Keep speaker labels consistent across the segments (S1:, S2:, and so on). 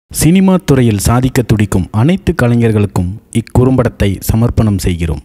S1: Cinema துறையில் சாதிக்க துடிக்கும் அனைத்து கலைஞர்களுக்கும் இக்குறும்படத்தை சமர்ப்பணம் செய்கிறோம்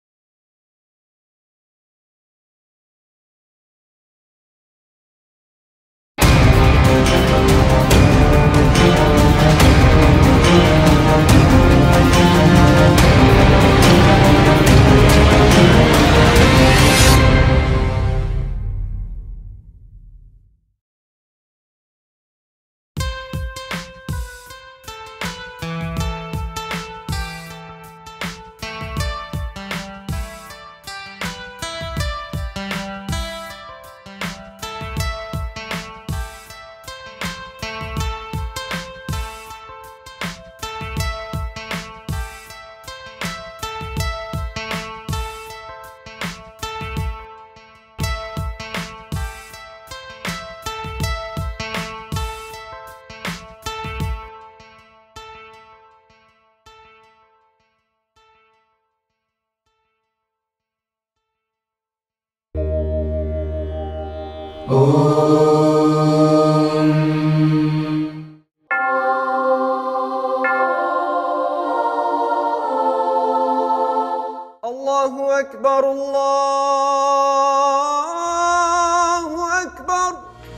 S2: الله أكبر الله أكبر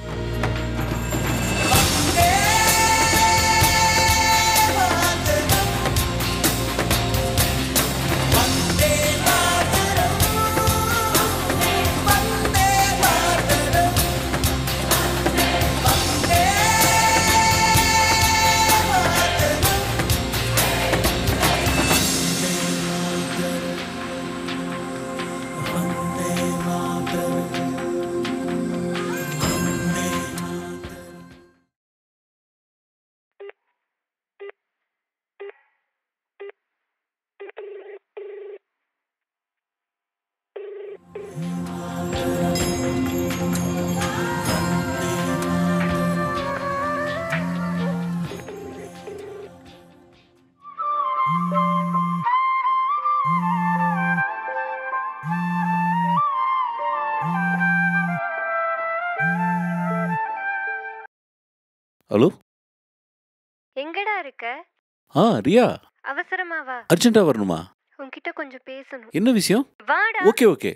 S3: ஹலோ
S4: எங்கடா இருக்க
S3: ஆ ரியா
S4: அவசரமா வா
S3: அர்ஜென்ட்டா வரணுமா
S4: உன்கிட்ட கொஞ்சம் பேசணும்
S3: என்ன விஷயம்
S4: வாடா
S3: ஓகே ஓகே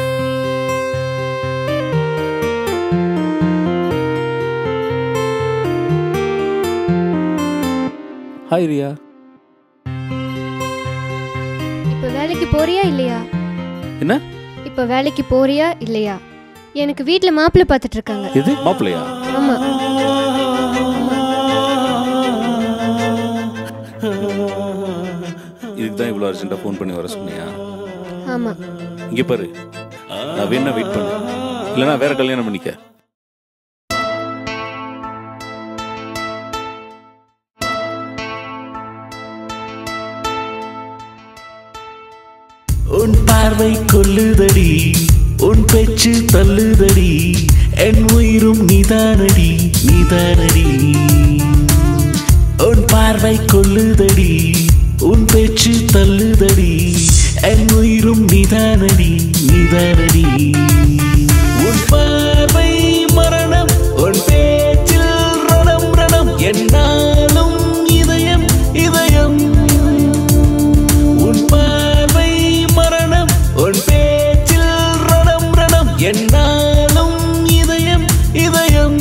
S3: ஹாய் ரியா
S5: இப்போ வேலைக்கு போறியா இல்லையா
S3: என்ன?
S5: இப்போ வேலைக்கு போறியா இல்லையா எனக்கு வீட்டில் மாப்பிள்ளை பார்த்துட்டு இருக்காங்க
S3: எது மாப்பிள்ளையா
S5: ஆமா
S3: இதுக்கு தான் இவ்வளோ அர்ஜென்ட்டாக ஃபோன் பண்ணி வர சொன்னியா
S5: ஆமா
S3: இங்கே பாரு நான் வேணா வெயிட் பண்ணு இல்லைனா வேற கல்யாணம் பண்ணிக்க
S6: உன் பார்வை கொல்லுதடி உன் பேச்சு தள்ளுதடி என் உயிரும் நீதானடி நீதானடி உன் பார்வை கொல்லுதடி உன் பேச்சு தள்ளுதடி என் உயிரும் நீதானடி நீதானடி உன் பார்வை மரணம் உன் பேச்சில் ரணம் ரணம் என்னாலும் இதயம் இதயம் உன் பார்வை மரணம் உன் பேச்சில் ரணம் ரணம் என்னாலும் இதயம் இதயம்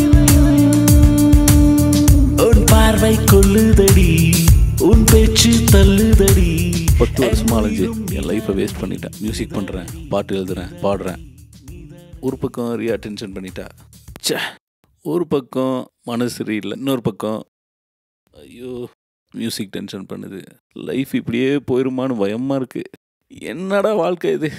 S6: உன் பார்வை கொல்லுதடி உன் பேச்சு தள்ளுதடி
S3: பத்து வருஷமா அலைஞ்சு என் லைஃப்பை வேஸ்ட் பண்ணிட்டேன் மியூசிக் பண்ணுறேன் பாட்டு எழுதுறேன் பாடுறேன் ஒரு பக்கம் ரியா டென்ஷன் பண்ணிட்டா ச்சே ஒரு பக்கம் மனசு சரியில்லை இன்னொரு பக்கம் ஐயோ மியூசிக் டென்ஷன் பண்ணுது லைஃப் இப்படியே போயிருமான்னு பயமாக இருக்கு என்னடா வாழ்க்கை இது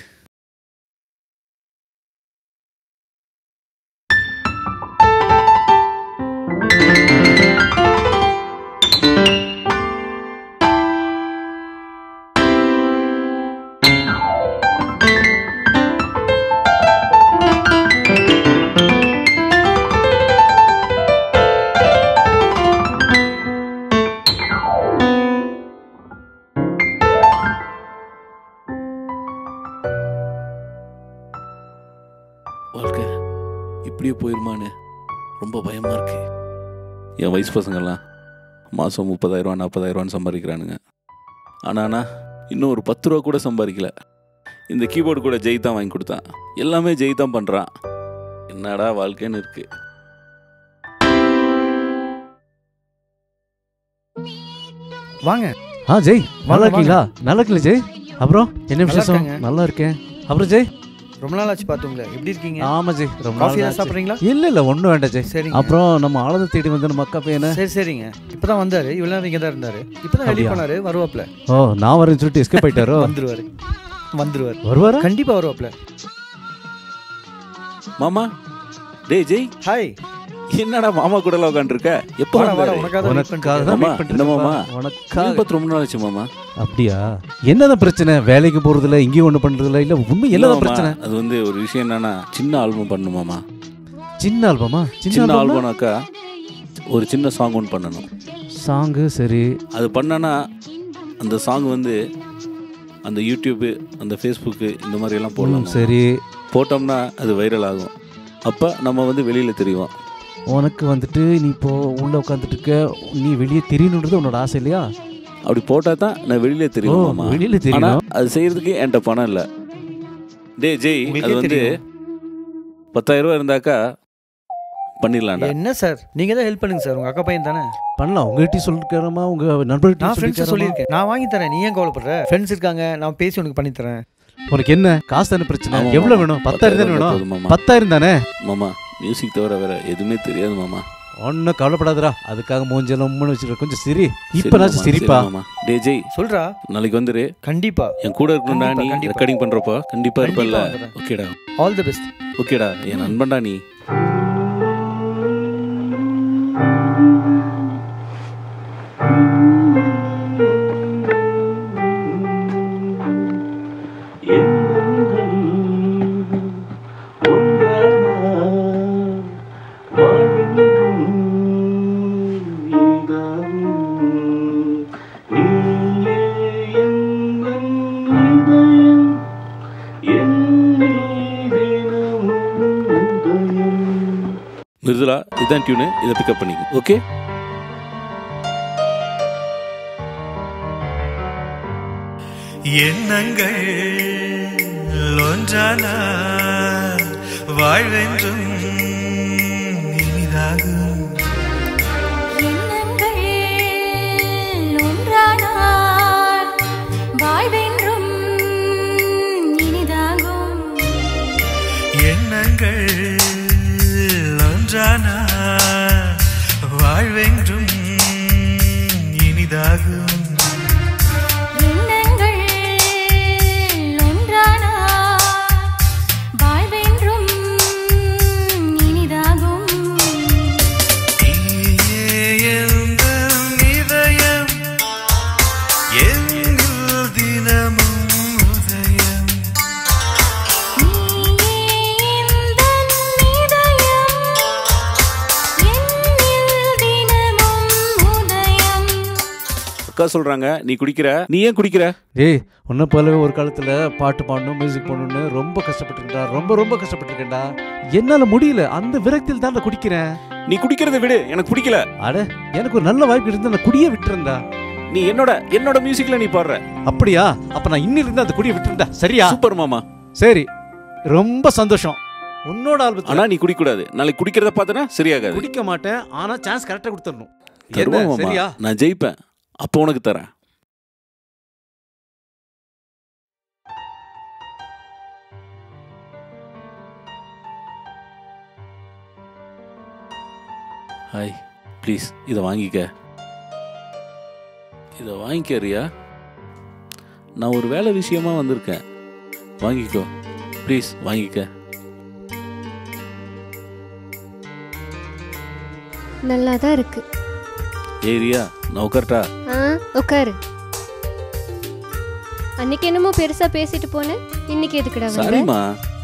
S3: வாழ்க்கை இப்படியே போயிருமான்னு ரொம்ப பயமாக இருக்கு என் வயசு பசங்கள்லாம் மாதம் முப்பதாயிரரூவா நாற்பதாயிரரூவான்னு சம்பாதிக்கிறானுங்க ஆனால் அண்ணா இன்னும் ஒரு பத்து ரூபா கூட சம்பாதிக்கல இந்த கீபோர்டு கூட ஜெய் தான் வாங்கி கொடுத்தான் எல்லாமே ஜெய் தான் பண்ணுறான் என்னடா வாழ்க்கைன்னு இருக்கு
S7: வாங்க
S8: ஆ ஜெய் நல்லா
S7: வாங்க,
S8: இருக்கீங்களா நல்லா இருக்கீங்களா ஜெய் அப்புறம் என்ன
S7: நல்லா
S8: விசேஷம்
S7: இருக்கேங்க.
S8: நல்லா இருக்கேன் அப்புறம் ஜெய்
S7: ரொம்ப நாள் ஆச்சு பார்த்துங்களே எப்படி இருக்கீங்க
S8: ஆமா ஜெய் ரொம்ப
S7: காஃபி
S8: நாள்
S7: ஏதாவது
S8: ஆச்சு.
S7: சாப்பிட்றீங்களா
S8: இல்ல இல்ல ஒண்ணும் வேண்டாம் ஜெய்
S7: சரிங்க
S8: அப்புறம் நம்ம ஆளதை தேடி வந்து நம்ம அக்கா பையனை
S7: சரி சரிங்க இப்பதான் வந்தாரு இவ்வளவு நேரம் இங்க தான் இருந்தாரு இப்பதான் வெளியே
S8: அப்படியா?
S7: போனாரு வருவாப்ல
S8: ஓ நான் வரேன்னு சொல்லிட்டு எஸ்கேப் ஆயிட்டாரோ
S7: வந்துருவாரு வந்துருவாரு
S8: வருவாரா
S7: கண்டிப்பா வருவாப்ல
S3: மாமா டேய் ஜெய்
S7: ஹாய்
S3: என்னடா மாமா கூட உட்காந்துருக்க எப்போ
S7: வாடா வாடா
S3: வந்தாரு?
S7: உனக்காக தான் wait
S8: உனக்காக
S7: பண்ணிட்டு
S8: தான்
S3: மாமா,
S8: வெயிட் பண்ணிட்டு
S3: என்ன மாமா?
S8: இருக்கேன். உனக்காக
S3: மீன் பத்து ரொம்ப நாள் ஆச்சு மாமா
S8: அப்படியா என்னதான் பிரச்சனை வேலைக்கு போறதுல இங்கேயும் ஒண்ணு பண்றதுல இல்ல உண்மை
S3: இல்ல
S8: என்னதான்
S3: மாமா,
S8: பிரச்சனை
S3: அது வந்து ஒரு விஷயம் என்னன்னா சின்ன ஆல்பம் பண்ணணும் மாமா
S8: சின்ன ஆல்பமா
S3: சின்ன
S8: சின்ன ஆல்பம்
S3: ஆல்பம்னாக்கா ஒரு சின்ன சாங் ஒன்று பண்ணணும்
S8: சாங்கு சரி
S3: அது பண்ணனா அந்த சாங் வந்து அந்த யூடியூப்பு அந்த ஃபேஸ்புக்கு இந்த மாதிரி எல்லாம்
S8: ம்,
S3: போடலாம்
S8: சரி
S3: போட்டோம்னா அது வைரல் ஆகும் அப்போ நம்ம வந்து வெளியில் தெரியும்
S8: உனக்கு வந்துட்டு நீ இப்போ உள்ள உட்காந்துட்டு இருக்க நீ வெளியே தெரியணுன்றது உன்னோட ஆசை இல்லையா
S3: அப்படி போட்டால் தான் நான் வெளியில
S8: ஓ
S3: தெரியும் மாமா
S8: வெளியில
S3: ஆனால்
S8: தெரியும்
S3: அது செய்யறதுக்கு என்கிட்ட பணம் இல்லை டேய் ஜெய் அது
S7: உங்களுக்கே
S3: வந்து
S7: தெரியும்.
S3: பத்தாயிரம் ரூபா இருந்தாக்கா பண்ணிடலாம்டா
S7: என்ன சார் நீங்க தான் ஹெல்ப் பண்ணுங்க சார் உங்க அக்கா பையன் தானே
S8: பண்ணலாம் உங்ககிட்ட சொல்லிருக்காரமா உங்க நண்பர்கிட்ட
S7: நான் ஃப்ரெண்ட்ஸ்
S8: சொல்லிருக்காரமா
S7: சொல்லியிருக்கேன் நான் வாங்கி தரேன் நீ ஏன் கவலைப்படுற ஃப்ரெண்ட்ஸ் இருக்காங்க நான் பேசி உனக்கு பண்ணி தரேன்
S8: உனக்கு என்ன காசு தானே பிரச்சனை
S3: ஆமா,
S8: எவ்வளவு
S3: மாமா.
S8: வேணும் பத்தாயிரம் தானே வேணும்
S3: போதும் மாமா
S8: பத்தாயிரம் தானே
S3: மாமா மியூசிக் தவிர வேற எதுவுமே தெரியாது மாமா
S8: ஒன்னும் கவலைப்படாதடா அதுக்காக மூஞ்செல்லாம் உம்முன்னு வச்சுருக்க கொஞ்சம் சிரி
S3: சரி
S8: இப்ப
S3: மாமா,
S8: நாச்சும் சிரிப்பா
S3: சரி மாமா டே ஜெய்
S7: சொல்றா
S3: நாளைக்கு வந்துரு
S7: கண்டிப்பா
S3: என் கூட இருக்கணும்டா
S7: கண்டிப்பா,
S3: நீ
S7: கண்டிப்பா.
S3: ரெக்கார்டிங் பண்றப்போ கண்டிப்பா இருப்பல்ல
S7: கண்டிப்பா வந்துடுறேன்.
S3: ஓகேடா
S7: ஆல் தி பெஸ்ட்
S3: ஓகேடா என் நண்பன்டா நீ மிருதுலா இதான் டியூனு இதை பிக்கப் பண்ணிக்க ஓகே
S6: எண்ணங்கள் ஒன்றான வாழ்வென்றும் இனிதாகும்
S9: எண்ணங்கள் ஒன்றானால் வாழ்வென்றும் இனிதாகும்
S6: எண்ணங்கள் ஒன்றான வாழ்வென்றும் இனிதாகும்
S9: எண்ணங்கள் ஒன்றானால் வாழ்வென்றும் இனிதாகும்
S6: நீயே எந்தன் இதயம், எங்கு தினமும் உதயம்
S9: நீயே எந்தன் இதயம், என்னில் தினமும் உதயம்
S3: அக்கா சொல்றாங்க நீ குடிக்கிற நீ ஏன் குடிக்கிற
S8: ஏய் உன்னை போலவே ஒரு காலத்துல பாட்டு பாடணும் மியூசிக் பண்ணணும்னு ரொம்ப கஷ்டப்பட்டிருக்கேன்டா ரொம்ப ரொம்ப கஷ்டப்பட்டிருக்கேன்டா என்னால முடியல அந்த விரக்தியில் தான் நான் குடிக்கிறேன்
S3: நீ குடிக்கிறத விடு எனக்கு பிடிக்கல
S8: அட எனக்கு ஒரு நல்ல வாய்ப்பு இருந்தா நான் குடியே விட்டுருந்தா
S3: நீ என்னோட என்னோட மியூசிக்ல நீ பாடுற
S8: அப்படியா அப்ப நான் இன்னில இருந்து அந்த குடியை விட்டுருந்தா சரியா
S3: சூப்பர் மாமா
S8: சரி ரொம்ப சந்தோஷம் உன்னோட ஆல்பத்துல
S3: ஆனா நீ குடிக்கூடாது நாளைக்கு குடிக்கிறத பார்த்தனா சரியாகாது
S8: குடிக்க மாட்டேன் ஆனா சான்ஸ் கரெக்டா கொடுத்துடணும்
S3: தருவா
S8: என்ன,
S3: மாமா
S8: சரியா
S3: நான் ஜெயிப்பேன் அப்போ உனக்கு தரேன் ஹாய் ப்ளீஸ் இதை வாங்கிக்க இதை வாங்கிக்க ரியா நான் ஒரு வேலை விஷயமா வந்திருக்கேன் வாங்கிக்கோ ப்ளீஸ் வாங்கிக்க
S5: நல்லா தான் இருக்கு
S3: ஏய் ரியா நான் உட்காரட்டா
S5: ஆ உட்காரு அன்னைக்கு என்னமோ பெருசா பேசிட்டு போனேன் இன்னைக்கு எதுக்குடா வந்த
S3: சாரிம்மா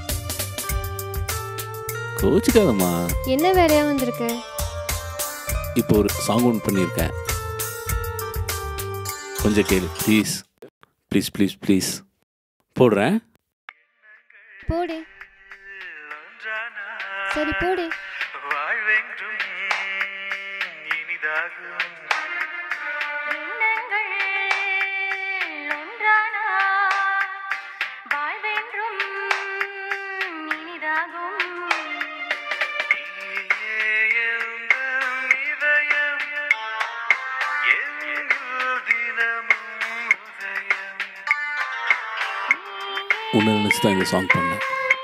S3: கோச்சிக்காதம்மா
S5: என்ன வேலையா வந்திருக்க
S3: இப்போ ஒரு சாங் ஒன்று பண்ணியிருக்கேன் கொஞ்சம் கேளு ப்ளீஸ் ப்ளீஸ் ப்ளீஸ் ப்ளீஸ் போடுறேன்
S5: போடு சரி போடு
S6: வாழ்வென்றும் இனிதாகும்
S3: உன்னை நினச்சி தான் இந்த சாங் பண்ணேன்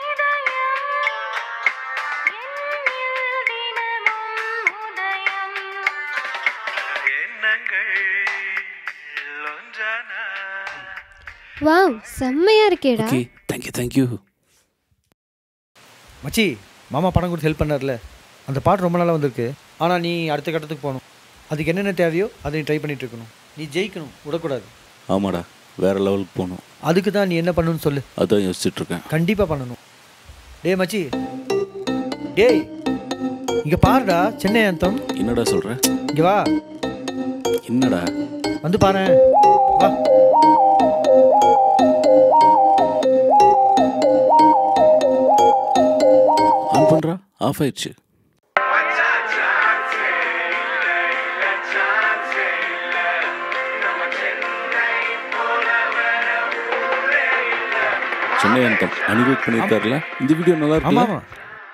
S5: வாவ் செம்மையா இருக்கேடா
S3: ஓகே தேங்க்யூ தேங்க்யூ
S7: மச்சி மாமா பணம் கொடுத்து ஹெல்ப் பண்ணார்ல அந்த பாட்டு ரொம்ப நாளாக வந்திருக்கு ஆனால் நீ அடுத்த கட்டத்துக்கு போகணும் அதுக்கு என்னென்ன தேவையோ அதை நீ ட்ரை பண்ணிட்டு இருக்கணும் நீ ஜெயிக்கணும் விடக்கூடாது
S3: ஆமாடா வேற லெவலுக்கு போகணும்
S7: அதுக்கு தான் நீ என்ன பண்ணணும்னு சொல்லு
S3: அதான் யோசிச்சுட்டு இருக்கேன்
S7: கண்டிப்பாக பண்ணணும் டேய் மச்சி டேய் இங்கே பாருடா சென்னை அந்தம்
S3: என்னடா சொல்ற
S7: இங்கே வா
S3: என்னடா
S7: வந்து பாரு வா
S3: ஆன் பண்றா ஆஃப் ஆயிடுச்சு சென்னை அந்தம் அனிருத் பண்ணியிருக்காருல இந்த வீடியோ நல்லா
S7: ஆமாம்
S3: இருக்குல்ல
S7: ஆமாம்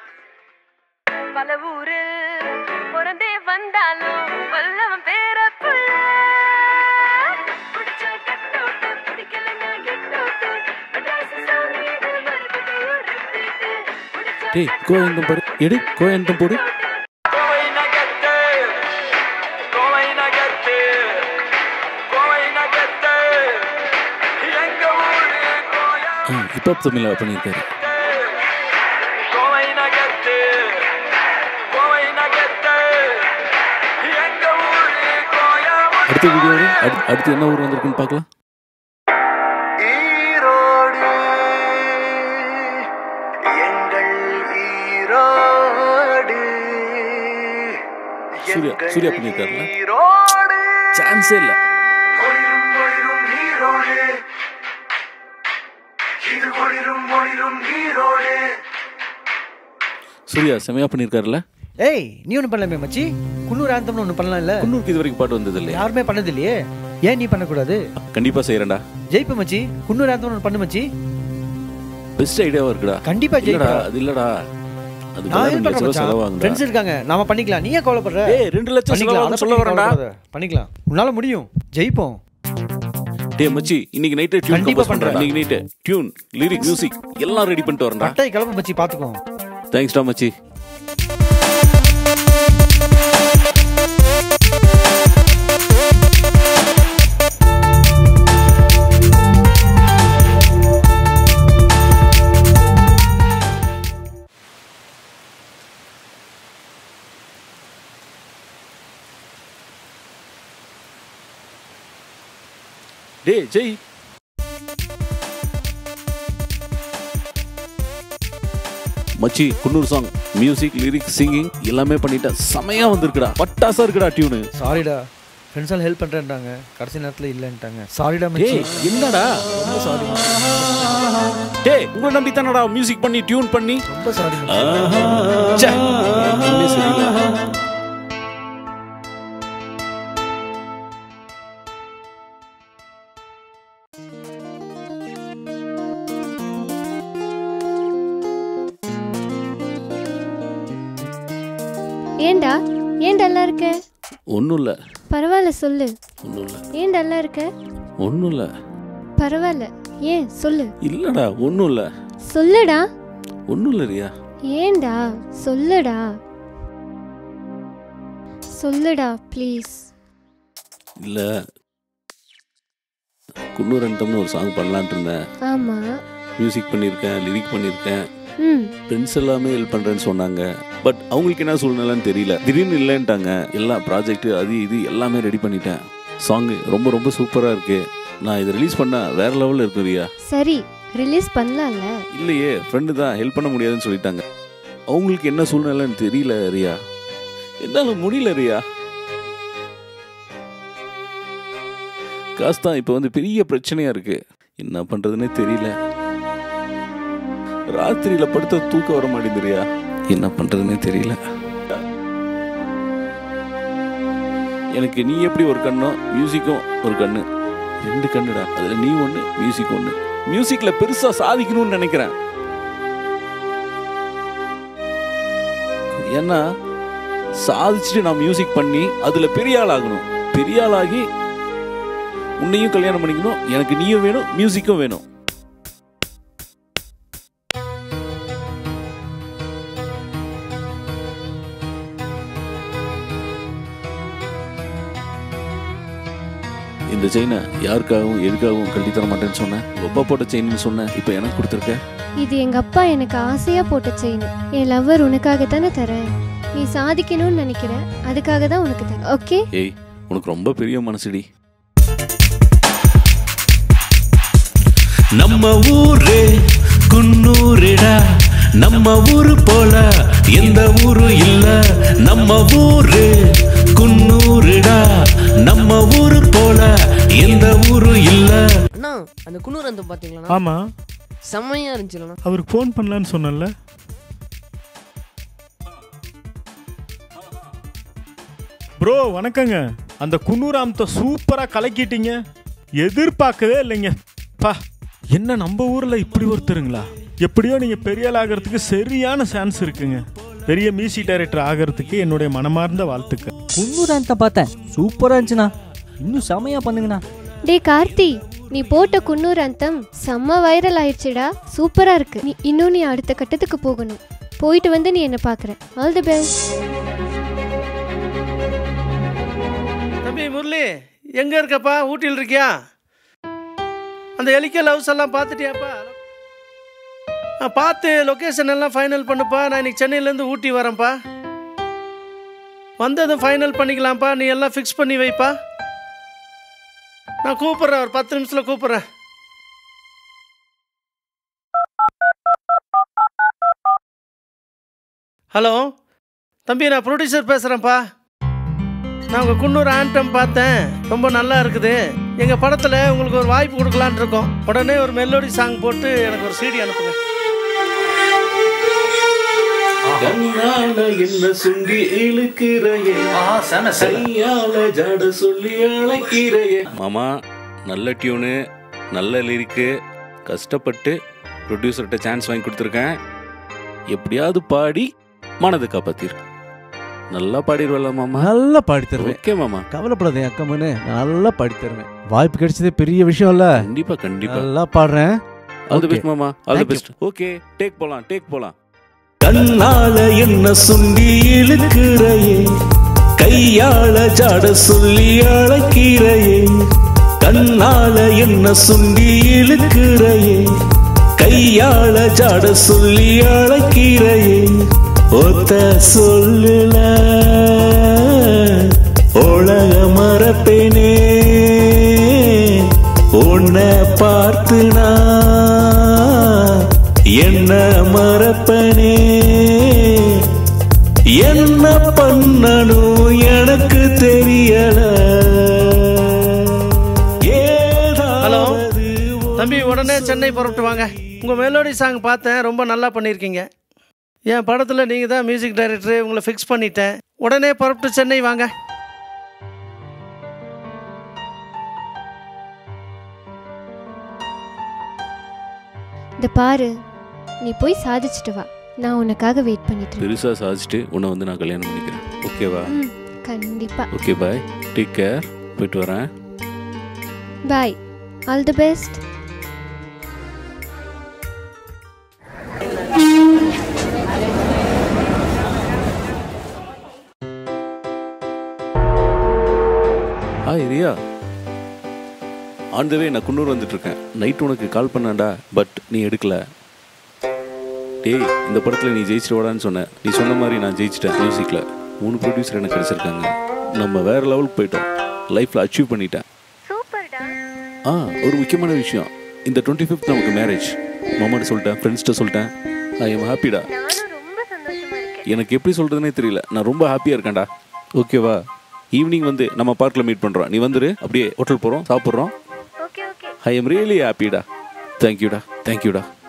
S9: பல ஊரில் பிறந்தே வந்தாலும் வல்லவன் பேர புள்ள பிடிச்சா கட்டோட்டு பிடிக்கலன்னா கெட்டோட்டு மெட்ராஸ் சாமி இது மறுபடி உருட்டுது பிடிச்சா
S3: டேய் கோயந்தம் பாரு எடு கோயந்தம் போடு ஹிப்ஹாப் தமிழா பண்ணியிருக்காரு அடுத்த வீடியோ அடுத்து என்ன ஊர் வந்திருக்குன்னு பார்க்கலாம்
S6: ஈரோடு எங்கள் ஈரோடு
S3: சூர்யா சூர்யா பண்ணியிருக்காருல்ல
S6: ஈரோடு
S3: சான்ஸே இல்லை
S6: ஒளிரும் ஒளிரும் ஈரோடு இது ஒளிரும் ஒளிரும் ஈரோடு
S3: சூர்யா செமையா பண்ணியிருக்காருல்ல
S7: ஏய் நீ ஒன்று பண்ணலாமே மச்சி குன்னூர் ஆந்தம்னு ஒன்று பண்ணலாம்ல
S3: குன்னூருக்கு இது வரைக்கும் பாட்டு வந்தது இல்லையா
S7: யாருமே பண்ணது இல்லையே ஏன் நீ பண்ணக்கூடாது
S3: கண்டிப்பா செய்யறேன்டா
S7: ஜெயிப்பு மச்சி குன்னூர் ஆந்தம் ஒன்று பண்ணு மச்சி
S3: பெஸ்ட் ஐடியாவா இருக்குடா
S7: கண்டிப்பா
S3: இல்லடா
S7: ஜெயிப்பா
S3: அது இல்லடா அது
S7: நான்
S3: ரெண்டு
S7: ஹெல்ப் பண்றேன்
S3: லட்சம் ரூபா
S7: மச்சான்
S3: செலவாகும்டா
S7: ஃப்ரெண்ட்ஸ் இருக்காங்க நாம பண்ணிக்கலாம் நீ ஏன் கவலைப்படுற
S3: ஏய் ரெண்டு லட்சம்
S7: பண்ணிக்கலாம்
S3: செலவாகும்
S7: அதை
S3: சொல்ல
S7: பத்தி
S3: வரேன்டா
S7: கவலைப்படாத. பண்ணிக்கலாம் உன்னால முடியும் ஜெயிப்போம்
S3: டேய் மச்சி இன்னைக்கு நைட்டே டியூன்
S7: கண்டிப்பா
S3: கம்போஸ் பண்றேன்
S7: பண்றேன்.
S3: இன்னைக்கு நைட்டே டியூன் லிரிக் மியூசிக் எல்லாம் ரெடி பண்ணிட்டு வரேன்டா
S7: கட்டாய கிளம்ப மச்சி பாத்துக்கோ
S3: தேங்க்ஸ்டா மச்சி டேய் ஜெய் மச்சி Coonoor song music lyrics singing எல்லாமே பண்ணிட்டேன் செமையா வந்திருக்குடா பட்டாசா இருக்குடா டியூனு
S7: சாரிடா ஃப்ரெண்ட்ஸ் எல்லாம் ஹெல்ப் பண்றேன்ட்டாங்க கடைசி நேரத்துல இல்லைன்ட்டாங்க சாரிடா மச்சி
S3: டேய் என்னடா
S7: ரொம்ப சாரி
S3: டேய் உங்களை நம்பி தானடா மியூசிக் பண்ணி டியூன் பண்ணி
S7: ரொம்ப சாரி
S3: ச்சே, எதுவுமே சரியில்லை.
S5: ஏன்டா ஏன் டல்லா இருக்க
S3: ஒன்றும் இல்லை
S5: பரவாயில்ல சொல்லு
S3: ஒன்றும் இல்லை
S5: ஏன் டல்லா இருக்க
S3: ஒன்றும் இல்லை
S5: பரவாயில்ல ஏன் சொல்லு
S3: இல்லைடா ஒன்றும் இல்லை
S5: சொல்லுடா
S3: ஒன்றும் இல்லை ரியா
S5: ஏன்டா சொல்லுடா சொல்லுடா ப்ளீஸ்
S3: இல்லை குன்னூர் அந்தம்னு ஒரு சாங் பண்ணலான்ட்டு இருந்தேன்
S5: ஆமா
S3: மியூசிக் பண்ணியிருக்கேன் லிரிக் பண்ணியிருக்கேன்
S5: ம்
S3: ஃப்ரெண்ட்ஸ் எல்லாமே ஹெல்ப் பண்ணுறேன்னு சொன்னாங்க பட் அவங்களுக்கு என்ன சூழ்நிலைன்னு தெரியல திடீர்னு இல்லைன்ட்டாங்க எல்லா ப்ராஜெக்ட் அது இது எல்லாமே ரெடி பண்ணிட்டேன் சாங்கு ரொம்ப ரொம்ப சூப்பராக இருக்கு நான் இதை ரிலீஸ் பண்ண வேற லெவலில் இருக்கு ரியா
S5: சரி ரிலீஸ் பண்ணலாம்ல
S3: இல்லையே ஃப்ரெண்டு தான் ஹெல்ப் பண்ண முடியாதுன்னு சொல்லிட்டாங்க அவங்களுக்கு என்ன சூழ்நிலைன்னு தெரியல ரியா என்னால் முடியல ரியா காசு தான் இப்போ வந்து பெரிய பிரச்சனையா இருக்கு என்ன பண்றதுன்னே தெரியல ராத்திரியில படுத்த தூக்கம் வர மாட்டேங்குது ரியா என்ன பண்றதுன்னே தெரியல எனக்கு நீ எப்படி ஒரு கண்ணோ மியூசிக்கும் ஒரு கண்ணு ரெண்டு கண்ணுடா அதுல நீ ஒண்ணு மியூசிக் ஒண்ணு மியூசிக்ல பெருசா சாதிக்கணும்னு நினைக்கிறேன் ஏன்னா சாதிச்சுட்டு நான் மியூசிக் பண்ணி அதுல பெரிய ஆள் ஆகணும் பெரிய ஆள் ஆகி உன்னையும் கல்யாணம் பண்ணிக்கணும் எனக்கு நீயும் வேணும் மியூசிக்கும் வேணும் இந்த செயினை யாருக்காகவும் எதுக்காகவும் கழட்டி தர மாட்டேன்னு சொன்னேன் உங்க அப்பா போட்ட செயின்னு சொன்னேன் இப்போ எனக்கு கொடுத்துருக்க
S5: இது எங்க அப்பா எனக்கு ஆசையா போட்ட செயின் என் லவ்வர் உனக்காக தானே தரேன் நீ சாதிக்கணும்னு நினைக்கிற அதுக்காக தான் உனக்கு தரேன் ஓகே
S3: ஏய் உனக்கு ரொம்ப பெரிய மனசுடி
S10: நம்ம ஊரு குன்னூருடா நம்ம ஊரு போல எந்த ஊரு இல்ல நம்ம ஊரு குன்னூருடா நம்ம ஊரு போல எந்த ஊரு இல்ல
S11: அண்ணா அந்த குன்னூர் அந்த பாத்தீங்களா
S12: ஆமா
S11: செம்மையா இருந்துச்சுலண்ணா
S12: அவருக்கு ஃபோன் பண்ணலான்னு சொன்னேன்ல ப்ரோ வணக்கங்க அந்த குன்னூராமத்தை சூப்பராக கலக்கிட்டீங்க எதிர்பார்க்கவே இல்லைங்க பா என்ன நம்ம ஊரில் இப்படி ஒருத்தருங்களா எப்படியோ நீங்கள் பெரிய ஆள் ஆகிறதுக்கு சரியான சான்ஸ் இருக்குங்க பெரிய மியூசிக் டைரக்டர் ஆகிறதுக்கு என்னுடைய மனமார்ந்த வாழ்த்துக்கள்
S13: குன்னூராந்த பார்த்தேன் சூப்பரா இருந்துச்சுண்ணா இன்னும் செமையா பண்ணுங்கண்ணா
S5: டேய் கார்த்தி நீ போட்ட குன்னூர் அந்தம் செம்ம வைரல் ஆயிடுச்சுடா சூப்பரா இருக்கு நீ இன்னும் நீ அடுத்த கட்டத்துக்கு போகணும் போயிட்டு வந்து நீ என்ன பாக்குற ஆல் தி பெஸ்ட்
S7: தம்பி முரளி எங்கே இருக்கப்பா ஊட்டியில் இருக்கியா அந்த எலிக்க லவ்ஸ் எல்லாம் பார்த்துட்டியாப்பா ஆ பார்த்து லொக்கேஷன் எல்லாம் ஃபைனல் பண்ணுப்பா நான் இன்னைக்கு சென்னையிலேருந்து ஊட்டி வரேன்ப்பா வந்ததும் ஃபைனல் பண்ணிக்கலாம்ப்பா நீ எல்லாம் ஃபிக்ஸ் பண்ணி வைப்பா நான் கூப்பிட்றேன் ஒரு பத்து நிமிஷத்தில் கூப்பிட்றேன் ஹலோ தம்பி நான் ப்ரொடியூசர் பேசுகிறேன்ப்பா நான் உங்கள் குன்னூர் ஆண்டம் பார்த்தேன் ரொம்ப நல்லா இருக்குது எங்கள் படத்தில் உங்களுக்கு ஒரு வாய்ப்பு கொடுக்கலான்னு இருக்கோம் உடனே ஒரு மெலோடி சாங் போட்டு எனக்கு ஒரு சீடி அனுப்புங்க
S10: கண்ணால என்ன சுண்டி இழுக்கிறையே கையால ஜாட சொல்லி அழைக்கிறையே
S3: மாமா நல்ல டியூனு நல்ல லிரிக்கு கஷ்டப்பட்டு ப்ரொடியூசர்கிட்ட சான்ஸ் வாங்கி கொடுத்துருக்கேன் எப்படியாவது பாடி மனதை காப்பாத்திரு நல்லா பாடிடுவல மாமா
S8: நல்லா பாடி தருவேன்
S3: ஓகே மாமா
S8: கவலைப்படாத என் அக்கம்மனு நான் நல்லா பாடி தருவேன் வாய்ப்பு கிடைச்சதே பெரிய விஷயம் இல்ல
S3: கண்டிப்பா கண்டிப்பா
S8: நல்லா பாடுறேன்
S3: ஆல் தி
S8: Okay.
S3: பெஸ்ட் மாமா all the
S8: Thank you.
S3: Best okay take போலாம் டேக் போலாம்
S10: கண்ணால என்ன சுண்டி இழுக்கிறையே கையால ஜாட சொல்லி அழைக்கிறையே கண்ணால என்ன சுண்டி இழுக்கிறையே கையால ஜாட சொல்லி அழைக்கிறையே ஒத்த சொல்லுல உலக மறப்பேனே உன்னை பார்த்து நான் என்ன மறப்பனே என்ன பண்ணணும் எனக்கு தெரியல
S7: ஹலோ தம்பி உடனே சென்னை புறப்பட்டு வாங்க உங்கள் மெலோடி சாங் பார்த்தேன் ரொம்ப நல்லா பண்ணியிருக்கீங்க என் படத்தில் நீங்கள் தான் மியூசிக் டைரக்டர் உங்களை ஃபிக்ஸ் பண்ணிட்டேன் உடனே புறப்பட்டு சென்னை வாங்க
S5: இந்த பாரு நீ போய் சாதிச்சுட்டு வா நான் உனக்காக வெயிட் பண்ணிட்டு இருக்கேன்
S3: பெருசா சாதிச்சுட்டு உன்னை வந்து நான் கல்யாணம் பண்ணிக்கிறேன் ஓகேவா
S5: ம், கண்டிப்பா
S3: ஓகே பாய் டேக் கேர் போயிட்டு வரேன்
S5: bye all the best
S3: hi Riya on the way நான் குன்னூர் வந்துட்டு இருக்கேன் நைட் உனக்கு கால் பண்ணான்டா பட் நீ எடுக்கல டேய் இந்த படத்தில் நீ ஜெயிச்சிட்டு வாடான்னு சொன்ன நீ சொன்ன மாதிரி நான் ஜெயிச்சிட்டேன் மியூசிக்கில் மூணு ப்ரொடியூசர் எனக்கு கிடைச்சிருக்காங்க நம்ம வேற லெவலுக்கு போயிட்டோம் லைஃப்பில் அச்சீவ் பண்ணிட்டேன் ஆ ஒரு முக்கியமான விஷயம் இந்த டுவெண்ட்டி ஃபிஃப்த் நமக்கு மேரேஜ் மாமாட்ட சொல்லிட்டேன் ஃப்ரெண்ட்ஸ்கிட்ட சொல்லிட்டேன் ஐ எம் ஹாப்பிடா எனக்கு எப்படி சொல்கிறதுனே தெரியல நான் ரொம்ப ஹாப்பியாக இருக்கேன்டா ஓகேவா ஈவினிங் வந்து நம்ம பார்க்கில் மீட் பண்ணுறோம் நீ வந்துரு அப்படியே ஹோட்டல் போகிறோம் சாப்பிட்றோம் ஐ எம் ரியலி ஹாப்பிடா தேங்க்யூடா தேங்க்யூடா